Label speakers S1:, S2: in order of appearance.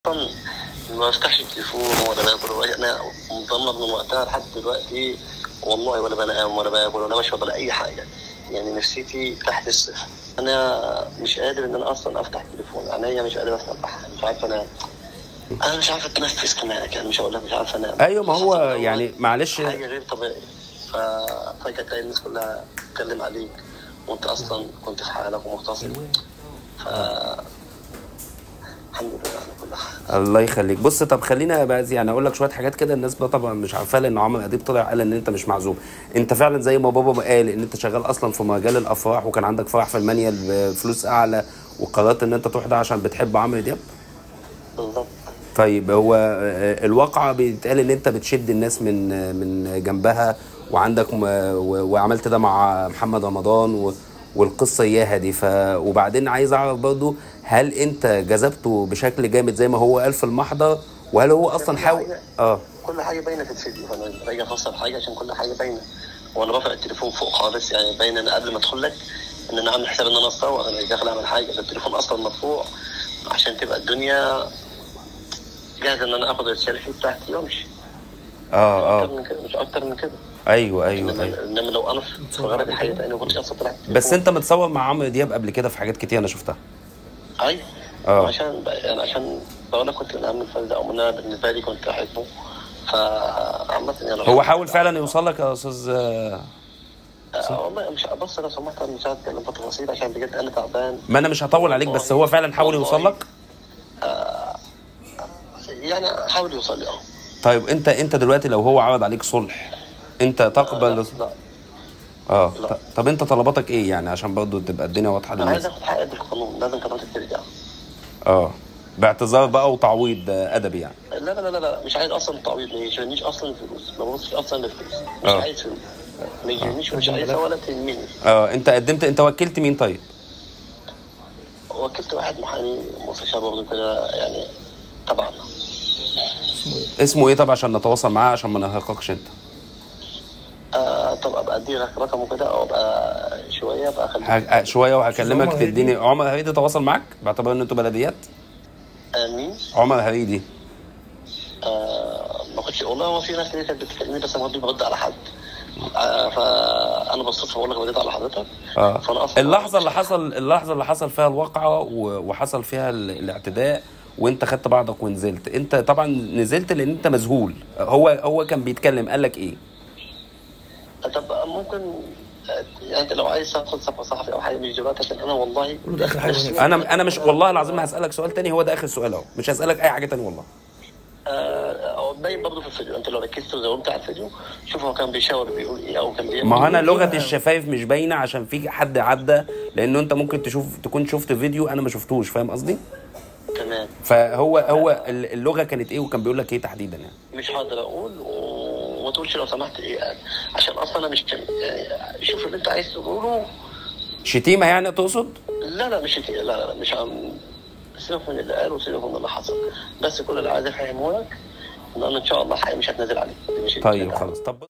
S1: اصلا ما بفتحش التليفون ولا باكل ولا انا مضمن من وقتها لحد دلوقتي والله ولا بنام ولا باكل ولا بشرب ولا اي حاجه يعني نفسيتي تحت الصفر انا مش قادر ان انا اصلا افتح التليفون عينيا مش قادر افتح مش عارف انام انا مش عارف اتنفس كمان يعني مش هقول لك مش عارف انام
S2: ايوه ما هو
S1: حاسس إن
S2: يعني معلش
S1: حاجه غير طبيعي ففجاه تلاقي الناس كلها تتكلم عليك وانت اصلا كنت في حالك ومغتصب ف الحمد لله على كل حال
S2: الله يخليك بص طب خلينا بقى زي- يعني اقول لك شويه حاجات كده الناس بقى طبعا مش عارفاها لان عمرو اديب طلع قال ان انت مش معزوم انت فعلا زي ما بابا ما قال ان انت شغال اصلا في مجال الافراح وكان عندك فرح في المانيال بفلوس اعلى وقررت ان انت تروح ده عشان بتحب عمرو دياب
S1: بالظبط
S2: طيب هو آه، الواقعة بيتقال ان انت بتشد الناس من آه، من جنبها وعندك م- و- وعملت ده مع محمد رمضان و- والقصة اياها دي ف وبعدين عايز اعرف برضو هل انت جذبته بشكل جامد زي ما هو قال في المحضر وهل هو اصلا حاول اه
S1: كل حاجه باينه في الفيديو فانا باجي افسر حاجه عشان كل حاجه باينه وانا رافع التليفون فوق خالص يعني باين انا قبل ما ادخل لك ان انا عامل حساب ان انا اصور انا مش داخل اعمل حاجه ده التليفون اصلا مرفوع عشان تبقى الدنيا جاهزه ان انا اخد السيلفي بتاعتي وامشي
S2: اه
S1: اكتر
S2: اه
S1: من كده مش اكتر من كده
S2: ايوه ايوه
S1: انما
S2: ايوه
S1: انما لو انا في غرض الحقيقه تاني ما كنتش اصلا طلعت
S2: بس انت متصور مع عمرو دياب قبل كده في حاجات كتير انا شفتها
S1: ايوه
S2: اه.
S1: عشان يعني عشان بقول لك كنت من اهم الفرد او انا بالنسبه لي كنت احبه فعامة يعني
S2: هو حاول فعلا يوصل لك يا استاذ آه،
S1: آه، والله مش بص لو سمحت انا مش هتكلم في تفاصيل عشان بجد انا تعبان
S2: ما انا مش هطول عليك بس هو فعلا حاول يوصل لك
S1: يعني حاول يوصل لي اه
S2: طيب انت انت دلوقتي لو هو عرض عليك صلح انت تقبل
S1: لا
S2: اه
S1: لا.
S2: ط- طب انت طلباتك ايه يعني عشان برضه تبقى الدنيا واضحه
S1: انا عايز
S2: للناس
S1: اخد حقي بالقانون لازم كرامتك ترجع
S2: اه باعتذار بقى وتعويض آه، ادبي يعني
S1: لا لا لا لا, لا. مش عايز اصلا تعويض ما يشغلنيش اصلا الفلوس ما ببصش اصلا للفلوس مش
S2: اه.
S1: عايز فلوس ما يجينيش مش عايزها ولا تهمني
S2: اه انت قدمت انت وكلت مين طيب
S1: وكلت واحد محامي مستشار برضه كده يعني تبعنا
S2: اسمه ايه طب عشان نتواصل معاه عشان ما نرهقكش انت
S1: آه طب ابقى ادي لك رقمه كده او ابقى شويه ابقى اخليه
S2: ه- شويه وهكلمك
S3: عمر هريدي؟
S2: تديني عمر هريدي تواصل معاك باعتبار ان انتوا بلديات
S1: آه مين؟
S2: عمر هريدي
S1: آه ما كنتش والله هو في ناس كتير كانت بتكلمني بس ما كنتش برد على حد آه فانا بصيت بقول لك بديت على حضرتك
S2: اه
S1: فانا اصلا
S2: اللحظه اللي حصل اللحظه اللي حصل فيها الواقعه و- وحصل فيها ال- الاعتداء وانت خدت بعضك ونزلت انت طبعا نزلت لان انت مذهول هو هو كان بيتكلم قال لك ايه
S1: طب ممكن آه، يعني انت لو عايز تاخد صفحه صحفي او حاجه مش دلوقتي عشان انا والله
S3: قول له ده آخر حاجة
S1: نفسي-
S2: انا انا مش والله العظيم هسالك سؤال تاني هو ده اخر سؤال اهو مش هسالك اي حاجه تاني والله
S1: آه، هو باين برضه في الفيديو انت لو ركزت وزومت على الفيديو شوف هو كان بيشاور بيقول ايه او كان بيعمل
S2: ما هو انا
S1: إيه.
S2: لغه الشفايف مش باينه عشان في حد عدى لانه انت ممكن تشوف تكون شفت فيديو انا ما شفتوش فاهم قصدي
S1: تمام
S2: فهو هو ال- اللغه كانت ايه وكان بيقول لك ايه تحديدا يعني
S1: مش هقدر اقول و- وما تقولش لو سمحت ايه قال. عشان اصلا انا مش يعني شوف اللي انت عايز تقوله
S2: شتيمه يعني تقصد
S1: لا لا مش كتير لا لا مش عم سيبك من اللي قال وسيبك من اللي حصل بس كل اللي عايز افهمه لك ان انا ان شاء الله حقيقي مش هتنازل عليك مش
S2: طيب خلاص طب